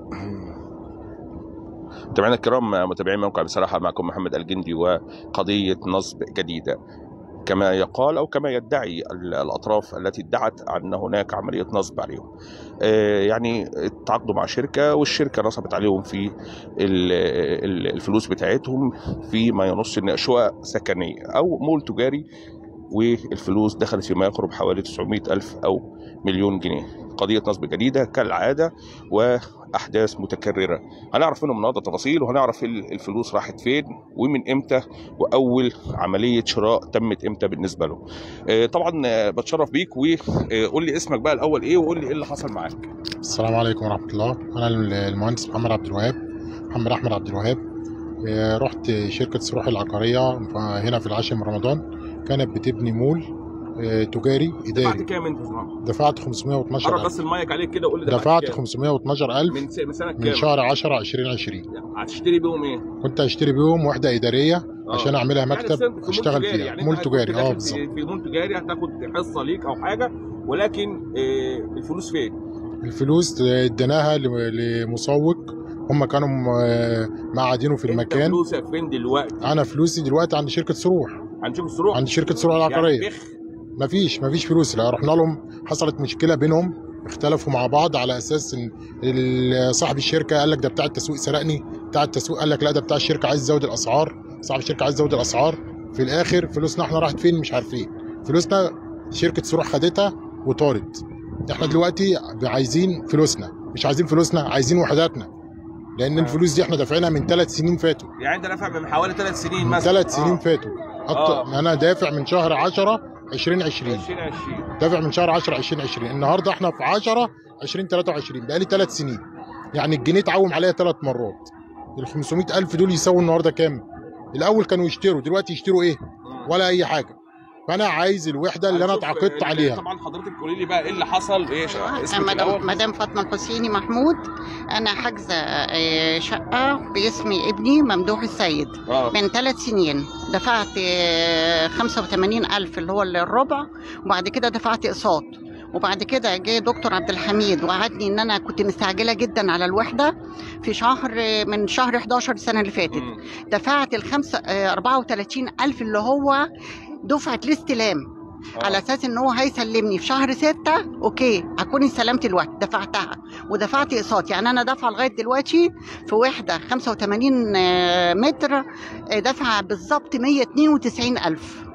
متابعينا الكرام متابعين موقع بصراحة معكم محمد الجندي وقضية نصب جديدة كما يقال أو كما يدعي ال- الأطراف التي ادعت أن هناك عملية نصب عليهم آه، يعني تعاقدوا مع شركة والشركة نصبت عليهم في ال- ال- الفلوس بتاعتهم في ما ينص إن شقق سكنية أو مول تجاري والفلوس دخلت فيما يقرب حوالي 900 ألف أو مليون جنيه قضية نصب جديدة كالعادة وأحداث متكررة هنعرف منهم النهارده تفاصيل وهنعرف ال- الفلوس راحت فين ومن امتى واول عمليه شراء تمت امتى بالنسبه له. آه، طبعا آه، بتشرف بيك وقول لي اسمك بقى الاول ايه وقول لي ايه اللي حصل معاك. السلام عليكم ورحمة الله أنا المهندس محمد عبد الوهاب محمد أحمد عبد الوهاب آه، رحت شركة سروح العقارية هنا في العاشر من رمضان كانت بتبني مول آه، تجاري إداري كام انت زمان؟ دفعت 512 قرب ألف بس المايك عليك كده وقول لي دفعت كام؟ 512 ألف من س- من سنه من كام؟ شهر 10 2020 هتشتري بيهم ايه؟ كنت هشتري بيهم وحدة إدارية آه. عشان أعملها يعني مكتب في مول أشتغل تجاري، فيها يعني مول أنت هتكون تجاري أه داخل بالظبط في في مول تجاري هتاخد حصه ليك او حاجه ولكن آه، الفلوس فين؟ الفلوس اديناها ل- لمسوق هم كانوا آه، معادينه في انت المكان فلوسك فين دلوقتي؟ أنا فلوسي دلوقتي عند شركة سروح هنشوف السروق عند شركة سروح العقارية يعني بخ مفيش مفيش فلوس لا رحنا لهم حصلت مشكله بينهم اختلفوا مع بعض على اساس ان ال- صاحب الشركه قال لك ده بتاع التسويق سرقني بتاع التسويق قال لك لا ده بتاع الشركه عايز يزود الاسعار صاحب الشركه عايز يزود الاسعار في الاخر فلوسنا احنا راحت فين مش عارفين فلوسنا شركه سروح خدتها وطارت احنا دلوقتي عايزين فلوسنا مش عايزين فلوسنا عايزين وحداتنا لان الفلوس دي احنا دافعينها من ثلاث سنين فاتوا يعني انت دافع من حوالي ثلاث سنين من مثلا ثلاث سنين آه. فاتوا اكتر انا دافع من شهر 10 2020 2020 دافع من شهر 10 2020 النهارده احنا في 10 2023 بقالي ثلاث سنين يعني الجنيه اتعوم عليا ثلاث مرات ال 500 الف دول يساووا النهارده كام الاول كانوا يشتروا دلوقتي يشتروا ايه ولا اي حاجه فانا عايز الوحده اللي انا هنشوف اتعاقدت ال- عليها طبعا حضرتك قولي لي بقى ايه اللي حصل ايه ش- اسمك مدام الاول مدام فاطمه الحسيني محمود انا حاجزه آه، شقه باسم ابني ممدوح السيد اه من ثلاث سنين دفعت آه، 85 ألف اللي هو الربع وبعد كده دفعت اقساط وبعد كده جه دكتور عبد الحميد وعدني ان انا كنت مستعجله جدا على الوحده في شهر آه، من شهر 11 السنه اللي فاتت مم. دفعت الخمسة آه، 34 ألف اللي هو دفعة الاستلام آه. على اساس ان هو هيسلمني في شهر ستة اوكي هكون استلمت الوقت دفعتها ودفعت اقساط يعني انا دافعه لغايه دلوقتي في وحده 85 آه، متر آه، دافعه بالظبط 192 الف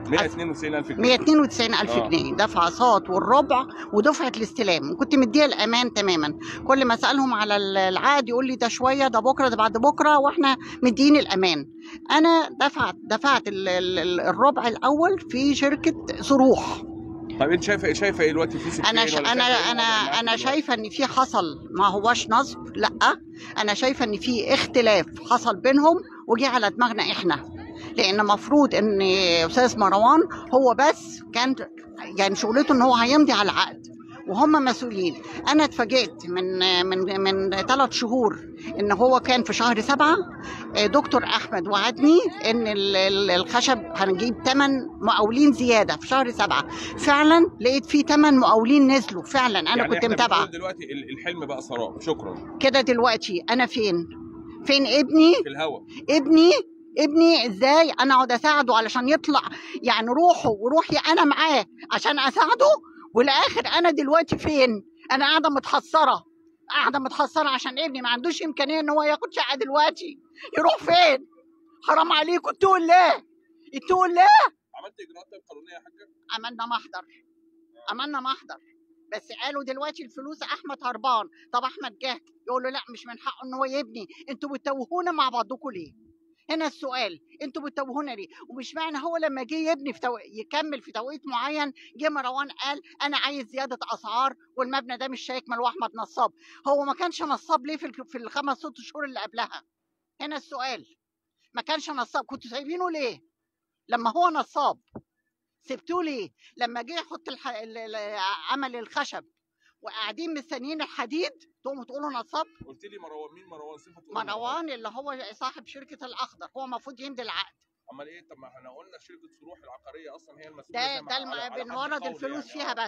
192000 جنيه 192 الف آه. جنيه دفع اقساط والربع ودفعه الاستلام وكنت مديه الامان تماما كل ما اسالهم على ال- العقد يقول لي ده شويه ده بكره ده بعد بكره واحنا مدين الامان انا دفعت دفعت ال- ال- ال- الربع الاول في شركه صروح طب انت شايفه ايه شايفه ايه دلوقتي فلوسك انا فين ش... ولا انا شايفة إيه انا الوضع معاك انا دلوقتي؟ شايفه ان في حصل ما هوش نصب لا انا شايفه ان في اختلاف حصل بينهم وجي على دماغنا احنا لان مفروض ان استاذ مروان هو بس كان يعني شغلته ان هو هيمضي على العقد وهم مسؤولين انا اتفاجئت من من من ثلاث شهور ان هو كان في شهر سبعة آه، دكتور احمد وعدني ان ال- ال- الخشب هنجيب ثمن مقاولين زياده في شهر سبعة فعلا لقيت في ثمن مقاولين نزلوا فعلا انا يعني كنت إحنا متابعه بنقول دلوقتي ال- الحلم بقى سراب شكرا كده دلوقتي انا فين فين ابني في الهوا ابني ابني ازاي انا اقعد اساعده علشان يطلع يعني روحه وروحي انا معاه عشان اساعده والاخر انا دلوقتي فين انا قاعده متحسره قاعده متحسره عشان ابني ما عندوش امكانيه ان هو ياخد شقه دلوقتي يروح فين حرام عليكم اتقوا الله اتقوا الله عملت اجراءات طيب قانونيه يا حاجه عملنا محضر عملنا محضر بس قالوا دلوقتي الفلوس احمد هربان طب احمد جه يقول له لا مش من حقه ان هو يبني انتوا بتتوهونا مع بعضكم ليه هنا السؤال انتوا بتتوهونا ليه ومش معنى هو لما جه يبني في تو... يكمل في توقيت معين جه مروان قال انا عايز زياده اسعار والمبنى ده مش هيكمل واحمد نصاب هو ما كانش نصاب ليه في ال- في الخمس ست شهور اللي قبلها هنا السؤال ما كانش نصاب كنتوا سايبينه ليه لما هو نصاب سبتوه ليه لما جه يحط الح... ال- ال- عمل الخشب وقاعدين مستنيين الحديد تقوموا تقولوا نصاب قلت لي مروان مين مروان صفه مروان اللي هو صاحب شركه الاخضر هو المفروض يمضي العقد امال ايه طب ما احنا قلنا شركه صروح العقاريه اصلا هي المسؤوله ده زي ما ده على- الم... على حد بنورد قول الفلوس يعني. فيها آه. بس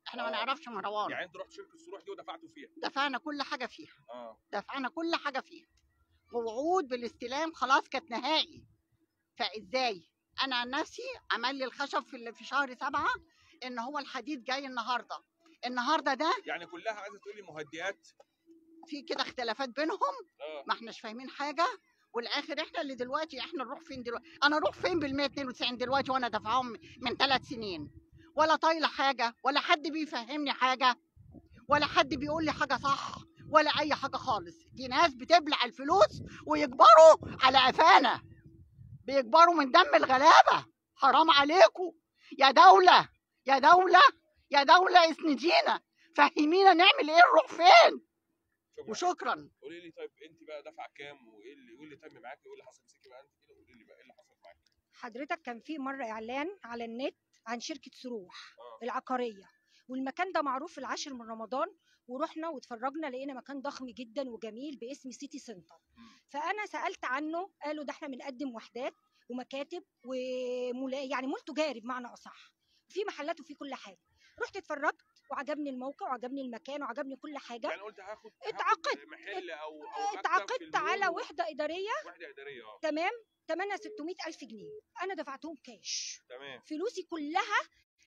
احنا ما آه. نعرفش مروان يعني انتوا رحتوا شركه الصروح دي ودفعتوا فيها دفعنا كل حاجه فيها اه دفعنا كل حاجه فيها ووعود بالاستلام خلاص كانت نهائي فازاي انا عن نفسي عمل لي الخشب في في شهر سبعة ان هو الحديد جاي النهارده النهارده ده يعني كلها عايزه تقولي مهدئات في كده اختلافات بينهم اه ما احناش فاهمين حاجه والاخر احنا اللي دلوقتي احنا نروح فين دلوقتي انا اروح فين بال 192 دلوقتي وانا دافعهم من ثلاث سنين ولا طايله حاجه ولا حد بيفهمني حاجه ولا حد بيقول لي حاجه صح ولا اي حاجه خالص دي ناس بتبلع الفلوس ويكبروا على قفانا بيكبروا من دم الغلابه حرام عليكم يا دوله يا دوله يا دوله اسندينا فهمينا نعمل ايه نروح فين شكرا وشكرا قولي لي طيب انت بقى دافعه كام وايه اللي وايه اللي تم معاكي وايه اللي حصل مسكي بقى انت كده قولي لي بقى ايه اللي حصل معاكي حضرتك كان في مرة إعلان على النت عن شركة سروح اه العقارية والمكان ده معروف في العاشر من رمضان ورحنا واتفرجنا لقينا مكان ضخم جدا وجميل باسم سيتي سنتر فأنا سألت عنه قالوا ده احنا بنقدم وحدات ومكاتب ومولا يعني مول تجاري بمعنى أصح في محلات وفي كل حاجة رحت اتفرجت وعجبني الموقع وعجبني المكان وعجبني كل حاجة يعني قلت هاخد هاخد اتعاقدت. محل او او مكتب في اتعاقدت على المول. وحدة إدارية وحده اداريه اه تمام تمنها 600 ألف جنيه أنا دفعتهم كاش تمام فلوسي كلها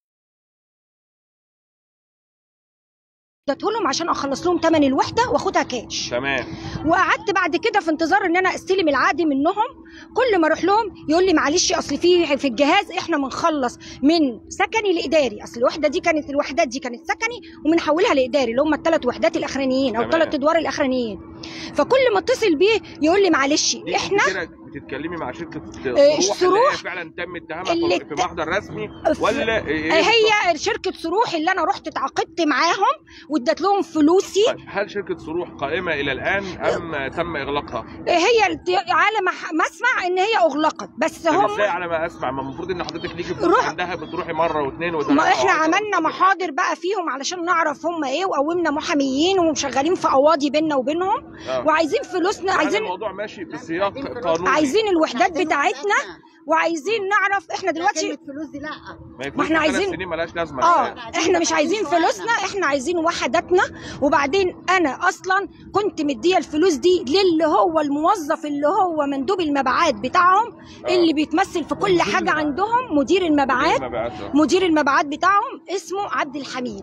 اديتهولهم عشان اخلص لهم ثمن الوحده واخدها كاش تمام وقعدت بعد كده في انتظار ان انا استلم العقد منهم كل ما اروح لهم يقول لي معلش اصل في في الجهاز احنا بنخلص من سكني لاداري اصل الوحده دي كانت الوحدات دي كانت سكني وبنحولها لاداري اللي هم الثلاث وحدات الاخرانيين او تمام. الثلاث ادوار الاخرانيين فكل ما اتصل بيه يقول لي معلش انت احنا كده بتتكلمي مع شركه اه، الصروح الصروح اللي هي فعلا تم اتهامها اللي في في محضر رسمي ف- ولا ايه هي شركه صروح اللي انا رحت اتعاقدت معاهم واديت لهم فلوسي طيب هل شركه صروح قائمه الى الان ام تم اغلاقها؟ هي الت- على ما ح- ما اسمع ان هي اغلقت بس طب هم ازاي على ما اسمع ما المفروض ان حضرتك ليكي فلوس روح- عندها بتروحي مره واثنين وثلاثه ما احنا وعشرة. عملنا محاضر بقى فيهم علشان نعرف هم ايه وقومنا محاميين وشغالين في قواضي بيننا وبينهم آه. وعايزين فلوسنا يعني عايزين الموضوع ماشي لا، بسياق عايزين فلوس. قانوني عايزين الوحدات عايزين بتاعتنا وحداتنا. وعايزين نعرف احنا دلوقتي دلوقتي كلمة فلوس دي لا ما, ما احنا ثلاث عايزين- سنين ملهاش لازمه اه الآن. احنا مش عايزين فلوسنا احنا عايزين وحداتنا وبعدين انا اصلا كنت مديه الفلوس دي للي هو الموظف اللي هو مندوب المبيعات بتاعهم آه. اللي بيتمثل في كل مدير حاجه المبيعات. عندهم مدير المبيعات المبيعات، آه. مدير المبيعات بتاعهم اسمه عبد الحميد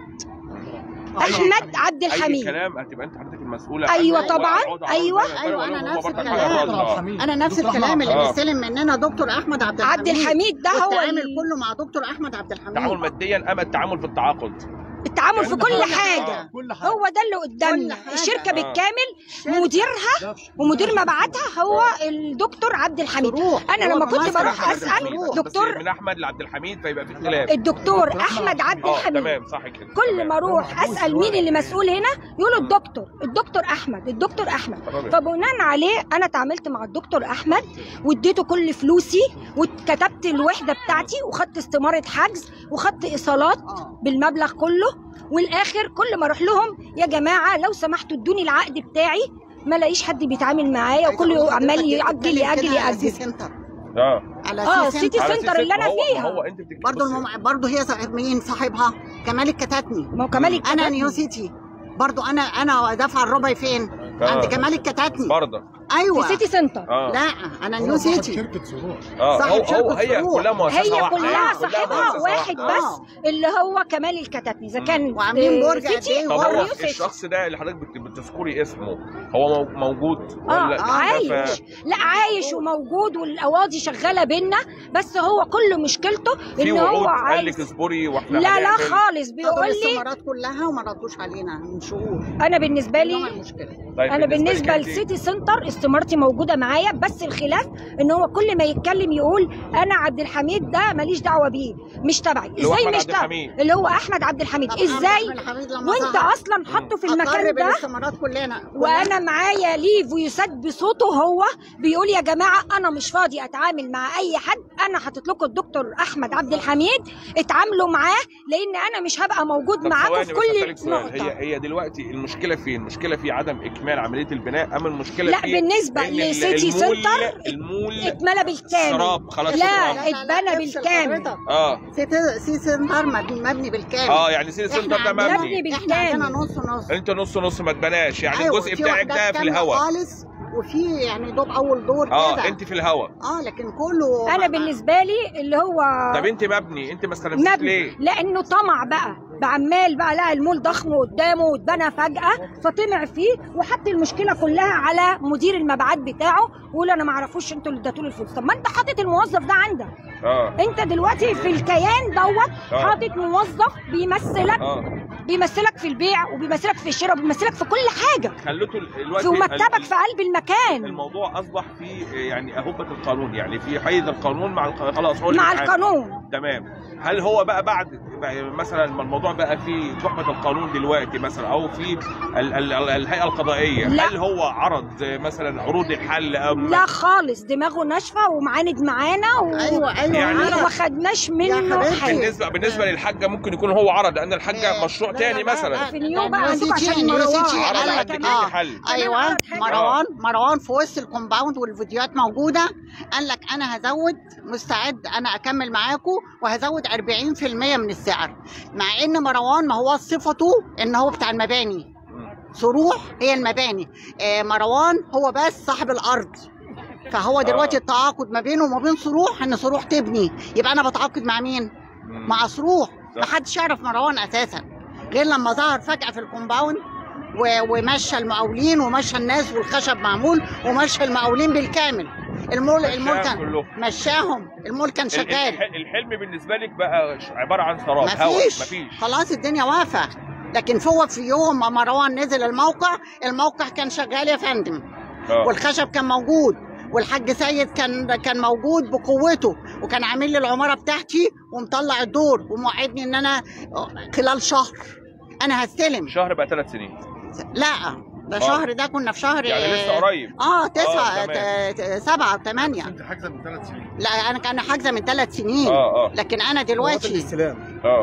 احمد عبد اي الحميد كلام هتبقى انت حضرتك المسؤوله أيوة عنه طبعاً، وهيقعدوا على أيوة. الباب أيوة، يقولوا أنا هو نفس برضك الكلام. على دكتور الراجل. عبد آه. الحميد انا نفس دكتور أحمد الكلام اللي آه. بيستلم مننا دكتور احمد عبد الحميد عبد الحميد ده هو والتعامل ال- كله مع دكتور احمد عبد التعامل الحميد ماديا ام التعامل في التعاقد التعامل في كل كل حاجة. حاجه كل حاجه هو ده اللي قدامنا كل حاجة. الشركه آه. بالكامل شركة. مديرها ومدير مبيعاتها هو الدكتور عبد الحميد صاروخ. انا هو لما كنت ممثل بروح عبد اسال الحميد. بس دكتور من احمد لعبد الحميد فيبقى في اختلاف الدكتور دكتور احمد عبد اه الحميد تمام صح كده كل تمام. ما اروح هو محبوس اسال مين دلوقتي. اللي مسؤول هنا يقولوا الدكتور الدكتور احمد الدكتور احمد تمام. فبناء عليه انا اتعاملت مع الدكتور احمد واديته كل فلوسي وكتبت الوحده بتاعتي وخدت استماره حجز وخدت ايصالات اه بالمبلغ كله والاخر كل ما اروح لهم يا جماعه لو سمحتوا ادوني العقد بتاعي ما لاقيش حد بيتعامل معايا وكله عمال ياجل ياجل على سي ياجل سنتر اه على اه سي سيتي سنتر على سنتر أساس اللي أنا هو- فيها. هو انت بتكتب برضه بصي، المم... برضه هي صاحب مين صاحبها كمال الكتاتني ما هو كمال مم. الكتاتني. انا نيو سيتي برضه انا انا دافعه الربع فين آه. عند كمال الكتاتني برضه ايوه في سيتي سنتر اه لا انا هو نيو صاحب سيتي شركه صروح اه صاحب هو هو شركة هي فروع. كلها مؤسسه هي واحده كلها هي صاحبها مؤسسة واحد واحدة. بس آه. اللي هو كمال الكتاتني اذا كان وعاملين آه، برج قد سيتي إيه؟ طب أو هو نيو سيتي. الشخص ده اللي حضرتك بت- بتذكري اسمه هو مو- موجود اه ولا عايش اختفى؟ لا عايش وموجود والقواضي شغاله بينا بس هو كل مشكلته في ان هو وعود قال لك عايز اصبري واحنا لا لا هنعمل. خالص خدوا بيقول لي الاستمارات كلها وما ردوش علينا من شهور انا بالنسبه نوع لي المشكله طيب انا لك بالنسبه أنت؟ لسيتي سنتر استمارتي موجوده معايا بس الخلاف ان هو كل ما يتكلم يقول انا عبد الحميد ده ماليش دعوه بيه مش تبعي اللي هو ازاي أحمد مش عبد تبعي الحميد. اللي هو احمد عبد الحميد طب ازاي أحمد الحميد لما وانت ظهر اصلا حاطه في أقر المكان ده بالاستمارات كلنا وانا معايا ليه فويسات بصوته هو بيقول يا جماعه انا مش فاضي اتعامل مع اي حد انا حاطط لكم الدكتور احمد عبد الحميد اتعاملوا معاه لان انا مش هبقى موجود طب معاكم ثواني في بس كل أسألك سؤال. نقطه هي هي دلوقتي المشكله فين؟ المشكله في عدم اكمال عمليه البناء ام المشكله لا في بناء بالنسبه إن ال- لسيتي المول- سنتر المول اتملى بالكامل سراب خلاص لا سراب. اتبنى بالكامل اه سيتي سي سنتر مبني مبني بالكامل اه يعني سيتي احنا سنتر ده عندنا- مبني احنا عندنا بالكامل. نص نص انت نص نص ما اتبناش يعني أيوة، الجزء في بتاعك وحدات ده في كاملة الهواء خالص وفي يعني دوب اول دور كده اه انت في الهواء اه لكن كله انا بالنسبه لي اللي هو طب انت مبني انت ما استلمتيش مبني ليه؟ لانه طمع بقى بعمال بقى لقى المول ضخم قدامه واتبنى فجاه فطمع فيه وحط المشكله كلها على مدير المبيعات بتاعه ويقول انا ما اعرفوش انتوا اللي اديتوا لي الفلوس طب ما انت حاطط الموظف ده عندك اه انت دلوقتي في الكيان دوت آه. حاطط موظف بيمثلك اه بيمثلك في البيع وبيمثلك في الشراء وبيمثلك في كل حاجه خليته دلوقتي في مكتبك ال- في قلب المكان الموضوع اصبح في يعني اهبه القانون يعني في حيز القانون مع الق- خلاص هو اللي مع بيتعامل. القانون تمام هل هو بقى بعد بقى مثلا ما الموضوع بقى في تحمة القانون دلوقتي مثلا او في ال ال ال الهيئه القضائيه لا. هل هو عرض مثلا عروض الحل او لا خالص دماغه ناشفه ومعاند معانا و... ايوه ايوه يعني- وما ما خدناش منه حبيبتي. حاجه بالنسبه بالنسبه للحاجه ممكن يكون هو عرض لان الحاجه لا، مشروع لا، تاني لا، مثلا لا، في نيو ده بقى عندكم نيو سيتي- عشان نيو مروان. سيتي عرض قال لك عندك كمان. اي حل ايوه عرض حاجة. مروان مروان في وسط الكومباوند والفيديوهات موجوده قال لك انا هزود مستعد انا اكمل معاكم وهزود 40% من السعر مع ان مروان ما هو صفته ان هو بتاع المباني صروح هي المباني آه مروان هو بس صاحب الارض فهو دلوقتي آه. التعاقد ما بينه وما بين صروح ان صروح تبني يبقى انا بتعاقد مع مين مم. مع صروح صح. محدش يعرف مروان اساسا غير لما ظهر فجاه في الكومباوند و- ومشى المقاولين ومشى الناس والخشب معمول ومشى المقاولين بالكامل المول المول مشاهم كان كلهم. مشاهم المول كان ال- شغال الح- الحلم بالنسبه لك بقى ش- عباره عن سراب هواء مفيش مفيش خلاص الدنيا واقفه لكن هو في يوم ما مروان نزل الموقع الموقع كان شغال يا فندم آه. والخشب كان موجود والحاج سيد كان كان موجود بقوته وكان عامل لي العماره بتاعتي ومطلع الدور وموعدني ان انا خلال شهر انا هستلم شهر بقى ثلاث سنين لا ده آه. شهر ده كنا في شهر يعني لسه قريب اه تسعة آه، تمام. ت- ت- سبعة ثمانية انت حاجزه من ثلاث سنين لا أنا كان حاجزة من ثلاث سنين اه اه لكن أنا دلوقتي الاستلام اه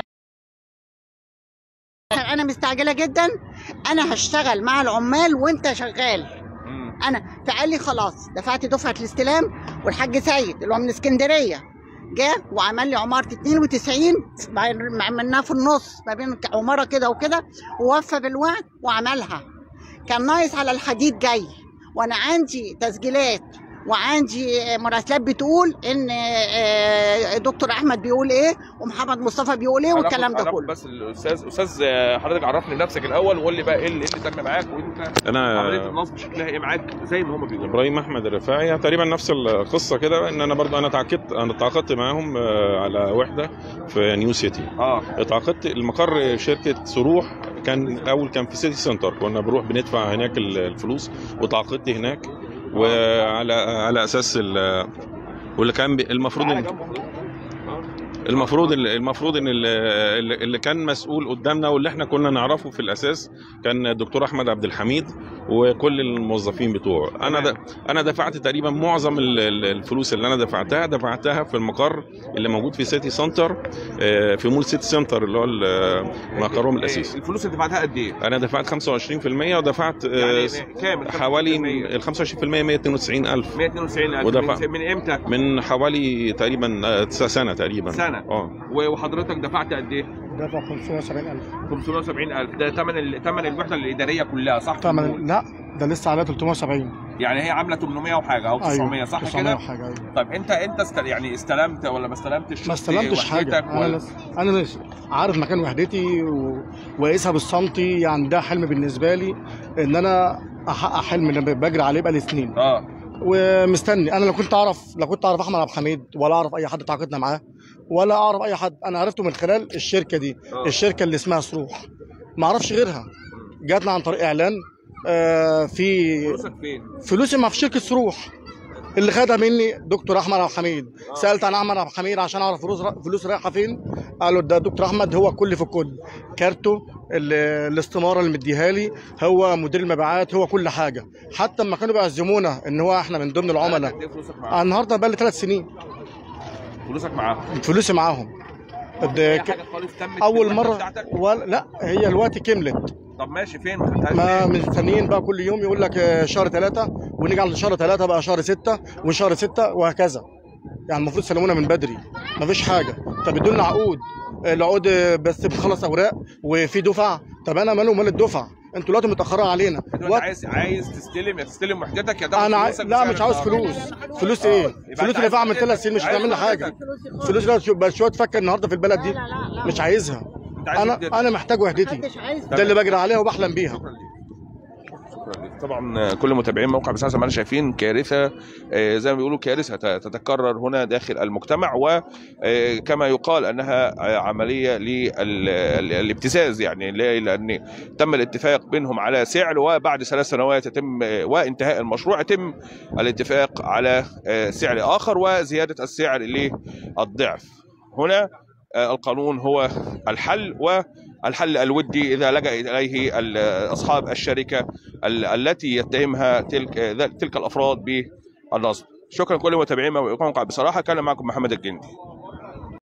أنا مستعجلة جدا أنا هشتغل مع العمال وأنت شغال مم. أنا فقال لي خلاص دفعت دفعة الاستلام والحاج سيد اللي هو من اسكندرية جه وعمل لي عمارة 92 مع- عملناها في النص ما بين عمارة كده وكده ووفى بالوعد وعملها كان ناقص على الحديد جاي وانا عندي تسجيلات وعندي مراسلات بتقول ان آه، دكتور احمد بيقول ايه ومحمد مصطفى بيقول ايه هناخد- والكلام ده هناخد كله بس الاستاذ استاذ آه، حضرتك عرفني نفسك الاول وقول لي بقى ايه اللي, إيه اللي تم معاك وانت عمليه انا النصب شكلها ايه معاك زي ما هم بيقولوا ابراهيم احمد الرفاعي تقريبا نفس القصه كده ان انا برضه انا تعاقدت انا تعاقدت معاهم آه، على وحده في نيو سيتي اه اتعاقدت المقر شركه صروح كان الاول كان في سيتي سنتر كنا بنروح بندفع هناك ال- الفلوس وتعاقدت هناك وعلى على اساس ال- واللي كان بي- المفروض تعالى إن- جنب حضرتك. آه. المفروض المفروض ان اللي اللي كان مسؤول قدامنا واللي احنا كنا نعرفه في الاساس كان الدكتور احمد عبد الحميد وكل الموظفين بتوعه انا د... انا دفعت تقريبا معظم ال- ال- الفلوس اللي انا دفعتها دفعتها في المقر اللي موجود في سيتي سنتر آه، في مول سيتي سنتر اللي هو ال- مقرهم الاساسي الفلوس اللي دفعتها قد ايه؟ انا دفعت 25% ودفعت آه، يعني كام؟ حوالي ال 25% 192000 192 ودفع- من, من امتى؟ من حوالي تقريبا آه، سنه تقريبا سنة. اه و- وحضرتك دفعت قد ايه؟ دفع 570000 570000 ده ثمن ال- ثمن الوحده الاداريه كلها صح؟ طبعا لا ده لسه عليها 370 يعني هي عامله 800 وحاجه او 900 صح 900 كده؟ وحاجه ايوه طب انت انت است... يعني استلمت ولا ما استلمتش؟ ما شفت استلمتش حاجه وحدتك انا ولا- لسه انا لسه عارف مكان وحدتي و- وقايسها بالسنتي يعني ده حلم بالنسبه لي ان انا احقق حلم اللي بجري عليه بقالي سنين اه ومستني انا لو كنت اعرف لو كنت اعرف احمد عبد الحميد ولا اعرف اي حد تعاقدنا معاه ولا اعرف اي حد انا عرفته من خلال الشركه دي آه. الشركه اللي اسمها صروح ما اعرفش غيرها جاتنا عن طريق اعلان آه في فلوسك فين؟ فلوسي ما في شركه صروح اللي خدها مني دكتور احمد عبد الحميد آه. سالت عن احمد عبد الحميد عشان اعرف فلوس فلوس رايحه فين قالوا ده دكتور احمد هو الكل في الكل كارته ال- الاستماره اللي مديها لي هو مدير المبيعات هو كل حاجه حتى لما كانوا بيعزمونا ان هو احنا من ضمن العملاء قد ايه فلوسك معاهم؟ أنا النهارده بقى لي ثلاث سنين فلوسك معاهم فلوسي معاهم طب ده أي ك- حاجه خالص تمت اول بالوحدة مره بتاعتك؟ ولا لا هي الوقت كملت طب ماشي فين ما مستنيين بقى كل يوم يقول لك آه، شهر ثلاثة ونيجي على شهر ثلاثة بقى شهر ستة وشهر ستة وهكذا يعني المفروض سلمونا من بدري مفيش حاجة طب ادوا لنا عقود آه، العقود آه، بس بنخلص اوراق وفي دفع طب انا ماله ومال الدفع انتوا دلوقتي متاخرين علينا انت وقت- عايز عايز تستلم يا تستلم وحدتك يا تاخد انا عايز فلوسك لا بسعر مش عاوز النهاردة. فلوس فلوس آه. ايه يبقى فلوس أنت اللي فيها من عايز ثلاث سنين مش عايز هتعمل لي حاجه وحدتك. فلوس اللي شو- بس شويه تفكر النهارده في البلد دي لا لا لا مش عايزها انت عايز انا وحدتك. انا محتاج وحدتي محدش عايز ده اللي بجري عليها وبحلم بيها شكرا ليك شكرا ليك. طبعا كل متابعين موقع بساعة ما شايفين كارثه آه، زي ما بيقولوا كارثه ت- تتكرر هنا داخل المجتمع وكما يقال انها آه، عمليه للابتزاز يعني ليه؟ لان تم الاتفاق بينهم على سعر وبعد ثلاث سنوات يتم آه، وانتهاء المشروع يتم الاتفاق على آه، سعر اخر وزياده السعر للضعف هنا آه، القانون هو الحل والحل الودي اذا لجا اليه ال- اصحاب الشركه ال- التي يتهمها تلك آه، تلك الافراد بالنصب شكرا لكل متابعين موقع بصراحه كان معكم محمد الجندي